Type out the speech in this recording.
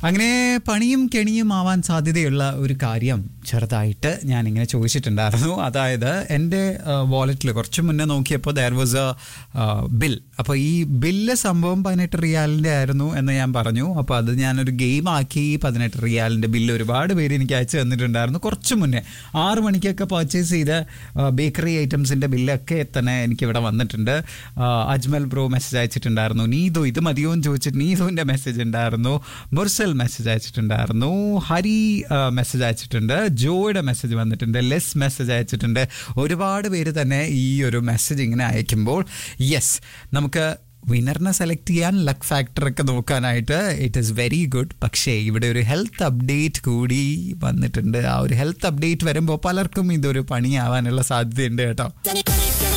അങ്ങനെ പണിയും കെണിയും ആവാൻ സാധ്യതയുള്ള ഒരു കാര്യം ചെറുതായിട്ട് ഞാൻ ഇങ്ങനെ ചോദിച്ചിട്ടുണ്ടായിരുന്നു അതായത് എൻ്റെ വാലറ്റിൽ കുറച്ച് മുന്നേ നോക്കിയപ്പോൾ ദർ വാസ് എ ബിൽ അപ്പോൾ ഈ ബില്ല് സംഭവം പതിനെട്ട് റിയാലിൻ്റെ ആയിരുന്നു എന്ന് ഞാൻ പറഞ്ഞു അപ്പോൾ അത് ഞാനൊരു ഗെയിം ആക്കി പതിനെട്ട് റിയാലിൻ്റെ ബില്ല് ഒരുപാട് പേര് എനിക്ക് അയച്ചു തന്നിട്ടുണ്ടായിരുന്നു കുറച്ച് മുന്നേ ആറ് മണിക്കൊക്കെ പർച്ചേസ് ചെയ്ത ബേക്കറി ഐറ്റംസിൻ്റെ ബില്ലൊക്കെ തന്നെ എനിക്കിവിടെ വന്നിട്ടുണ്ട് ആ, അജ്മൽ ബ്രോ മെസ്സേജ് അയച്ചിട്ടുണ്ടായിരുന്നു നീതു ഇത് മതിയോ എന്ന് ചോദിച്ചിട്ട് നീതുവിൻ്റെ മെസ്സേജ് ഉണ്ടായിരുന്നു മുർസൽ മെസ്സേജ് അയച്ചിട്ടുണ്ടായിരുന്നു ഹരി മെസ്സേജ് അയച്ചിട്ടുണ്ട് ജോയുടെ മെസ്സേജ് വന്നിട്ടുണ്ട് ലെസ് മെസ്സേജ് അയച്ചിട്ടുണ്ട് ഒരുപാട് പേര് തന്നെ ഈ ഒരു മെസ്സേജ് ഇങ്ങനെ അയക്കുമ്പോൾ യെസ് നമുക്ക് വിന്നറിനെ സെലക്ട് ചെയ്യാൻ ലക്ക് ഫാക്ടർ ഒക്കെ നോക്കാനായിട്ട് ഇറ്റ് ഈസ് വെരി ഗുഡ് പക്ഷേ ഇവിടെ ഒരു ഹെൽത്ത് അപ്ഡേറ്റ് കൂടി വന്നിട്ടുണ്ട് ആ ഒരു ഹെൽത്ത് അപ്ഡേറ്റ് വരുമ്പോൾ പലർക്കും ഇതൊരു പണിയാവാനുള്ള സാധ്യതയുണ്ട് കേട്ടോ